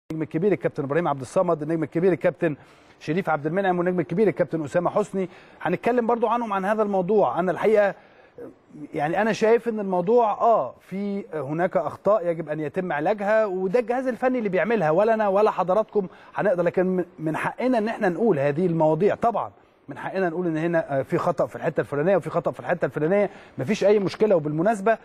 النجم الكبير الكابتن ابراهيم عبد الصمد النجم الكبير الكابتن شريف عبد المنعم والنجم الكبير الكابتن اسامه حسني هنتكلم برضو عنهم عن هذا الموضوع انا الحقيقه يعني انا شايف ان الموضوع اه في هناك اخطاء يجب ان يتم علاجها وده الجهاز الفني اللي بيعملها ولا انا ولا حضراتكم هنقدر لكن من حقنا ان احنا نقول هذه المواضيع طبعا من حقنا نقول ان هنا في خطا في الحته الفلانيه وفي خطا في الحته الفلانيه مفيش اي مشكله وبالمناسبه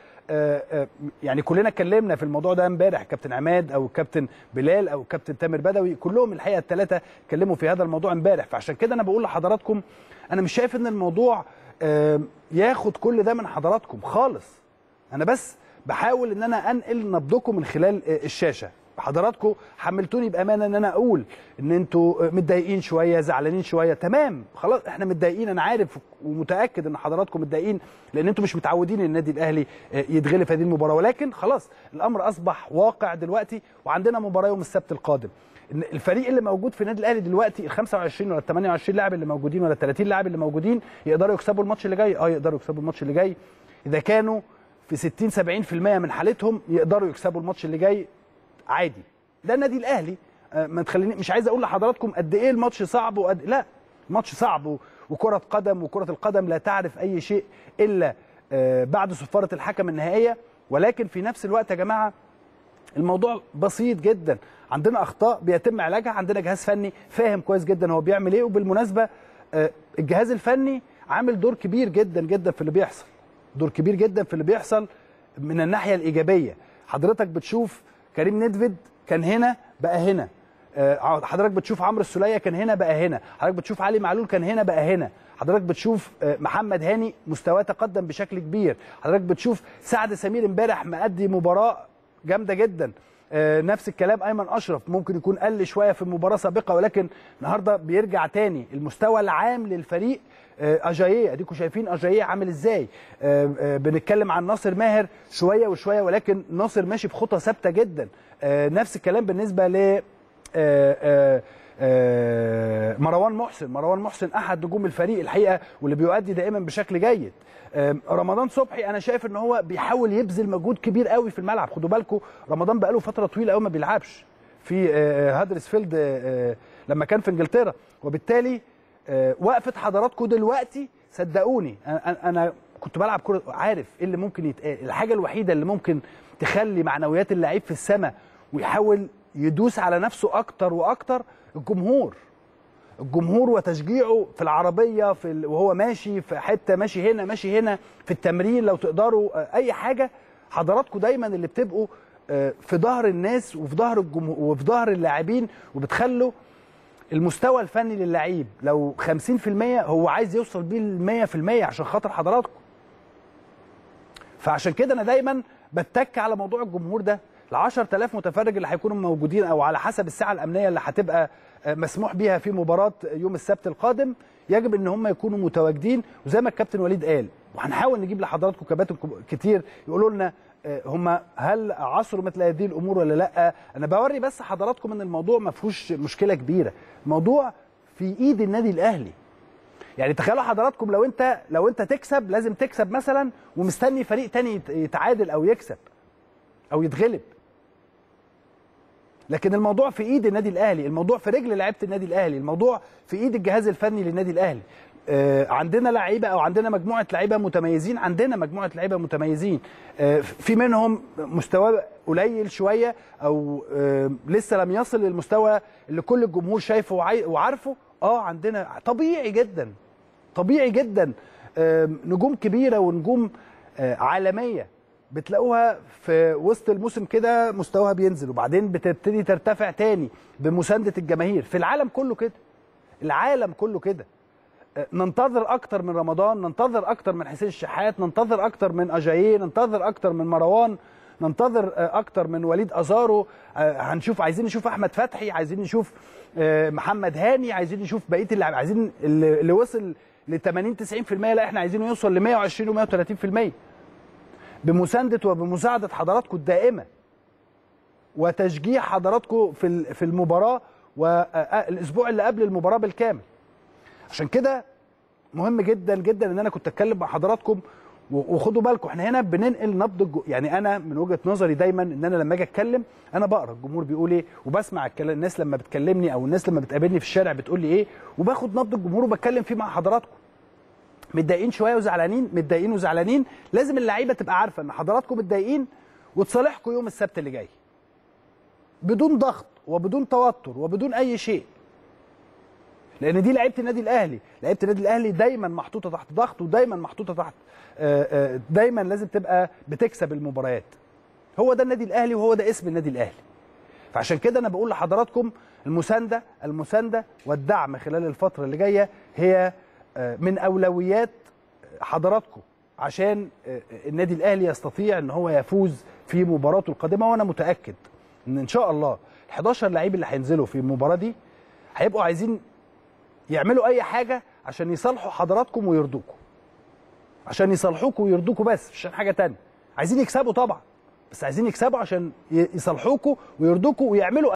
يعني كلنا اتكلمنا في الموضوع ده امبارح كابتن عماد او كابتن بلال او كابتن تامر بدوي كلهم الحقيقه الثلاثه اتكلموا في هذا الموضوع امبارح فعشان كده انا بقول لحضراتكم انا مش شايف ان الموضوع ياخد كل ده من حضراتكم خالص انا بس بحاول ان انا انقل نبضكم من خلال الشاشه حضراتكم حملتوني بامانه ان انا اقول ان انتوا متضايقين شويه زعلانين شويه تمام خلاص احنا متضايقين انا عارف ومتاكد ان حضراتكم متضايقين لان انتوا مش متعودين النادي الاهلي يتغلب في هذه المباراه ولكن خلاص الامر اصبح واقع دلوقتي وعندنا مباراه يوم السبت القادم الفريق اللي موجود في النادي الاهلي دلوقتي ال 25 ولا ال 28 لاعب اللي موجودين ولا ال 30 لاعب اللي موجودين يقدروا يكسبوا الماتش اللي جاي اه يقدروا يكسبوا الماتش اللي جاي اذا كانوا في 60 70% من حالتهم يقدروا يكسبوا الماتش اللي جاي عادي ده النادي الاهلي ما تخليني مش عايز اقول لحضراتكم قد ايه الماتش صعب وقد لا الماتش صعب وكره قدم وكره القدم لا تعرف اي شيء الا بعد صفاره الحكم النهائيه ولكن في نفس الوقت يا جماعه الموضوع بسيط جدا عندنا اخطاء بيتم علاجها عندنا جهاز فني فاهم كويس جدا هو بيعمل ايه وبالمناسبه الجهاز الفني عامل دور كبير جدا جدا في اللي بيحصل دور كبير جدا في اللي بيحصل من الناحيه الايجابيه حضرتك بتشوف كريم ندفد كان هنا بقى هنا حضرتك بتشوف عمرو السوليه كان هنا بقى هنا حضرتك بتشوف علي معلول كان هنا بقى هنا حضرتك بتشوف محمد هاني مستواه تقدم بشكل كبير حضرتك بتشوف سعد سمير امبارح مأدي مباراه جامده جدا نفس الكلام ايمن اشرف ممكن يكون قل شويه في المباراه السابقه ولكن النهارده بيرجع تاني المستوى العام للفريق اجاييه اديكم شايفين اجاييه عامل ازاي بنتكلم عن ناصر ماهر شويه وشويه ولكن ناصر ماشي بخطى ثابته جدا نفس الكلام بالنسبه ل مروان محسن مروان محسن احد نجوم الفريق الحقيقه واللي بيؤدي دائما بشكل جيد رمضان صبحي انا شايف ان هو بيحاول يبذل مجهود كبير قوي في الملعب خدوا بالكم رمضان بقاله فتره طويله قوي ما بيلعبش في هادرسفيلد لما كان في انجلترا وبالتالي وقفه حضراتكم دلوقتي صدقوني انا كنت بلعب كره عارف ايه اللي ممكن يتقال الحاجه الوحيده اللي ممكن تخلي معنويات اللعيب في السماء ويحاول يدوس على نفسه اكتر واكتر الجمهور الجمهور وتشجيعه في العربيه في ال... وهو ماشي في حته ماشي هنا ماشي هنا في التمرين لو تقدروا اي حاجه حضراتكم دايما اللي بتبقوا في ظهر الناس وفي ظهر الجمهور وفي ظهر اللاعبين وبتخلوا المستوى الفني للعيب لو 50% هو عايز يوصل بيه ل 100% عشان خاطر حضراتكم فعشان كده انا دايما بتك على موضوع الجمهور ده ال 10000 متفرج اللي هيكونوا موجودين او على حسب الساعه الامنيه اللي هتبقى مسموح بيها في مباراه يوم السبت القادم يجب ان هم يكونوا متواجدين وزي ما الكابتن وليد قال وهنحاول نجيب لحضراتكم كباتن كتير يقولوا لنا هم هل عصروا مثل هذه الامور ولا لا انا بوري بس حضراتكم ان الموضوع ما فيهوش مشكله كبيره الموضوع في ايد النادي الاهلي يعني تخيلوا حضراتكم لو انت لو انت تكسب لازم تكسب مثلا ومستني فريق تاني يتعادل او يكسب او يتغلب لكن الموضوع في ايد النادي الاهلي الموضوع في رجل لعيبه النادي الاهلي الموضوع في ايد الجهاز الفني للنادي الاهلي آه عندنا لعيبه او عندنا مجموعه لعيبه متميزين عندنا مجموعه لعيبه متميزين آه في منهم مستواه قليل شويه او آه لسه لم يصل للمستوى اللي كل الجمهور شايفه وعارفه اه عندنا طبيعي جدا طبيعي جدا نجوم كبيره ونجوم عالميه بتلاقوها في وسط الموسم كده مستواها بينزل وبعدين بتبتدي ترتفع تاني بمسانده الجماهير في العالم كله كده العالم كله كده ننتظر اكتر من رمضان ننتظر اكتر من حسين الشحات ننتظر اكتر من اجاييه ننتظر اكتر من مروان ننتظر اكتر من وليد ازارو هنشوف عايزين نشوف احمد فتحي عايزين نشوف محمد هاني عايزين نشوف بقيه اللاعبين عايزين اللي وصل ل 80 90% لا احنا عايزينه يوصل ل 120 و130% بمسانده وبمساعده حضراتكم الدائمه وتشجيع حضراتكم في في المباراه والاسبوع اللي قبل المباراه بالكامل عشان كده مهم جدا جدا ان انا كنت اتكلم مع حضراتكم و- وخدوا بالكم احنا هنا بننقل نبض الجو... يعني انا من وجهه نظري دايما ان انا لما اجي اتكلم انا بقرا الجمهور بيقول ايه وبسمع الكلام الناس لما بتكلمني او الناس لما بتقابلني في الشارع بتقول لي ايه وباخد نبض الجمهور وبتكلم فيه مع حضراتكم متضايقين شويه وزعلانين متضايقين وزعلانين لازم اللعيبه تبقى عارفه ان حضراتكم متضايقين وتصالحكم يوم السبت اللي جاي بدون ضغط وبدون توتر وبدون اي شيء لان دي لعيبه النادي الاهلي لعيبه النادي الاهلي دايما محطوطه تحت ضغط ودايما محطوطه تحت آه، آه، دايما لازم تبقى بتكسب المباريات هو ده النادي الاهلي وهو ده اسم النادي الاهلي فعشان كده انا بقول لحضراتكم المسانده المسانده والدعم خلال الفتره اللي جايه هي آه، من اولويات حضراتكم عشان آه، النادي الاهلي يستطيع ان هو يفوز في مباراته القادمه وانا متاكد ان ان شاء الله ال 11 لعيب اللي هينزلوا في المباراه دي هيبقوا عايزين يعملوا اي حاجه عشان يصالحوا حضراتكم ويرضوكم عشان يصالحوكم ويرضوكم بس مش عشان حاجه تانية عايزين يكسبوا طبعا بس عايزين يكسبوا عشان ي- يصالحوكم ويرضوكم ويعملوا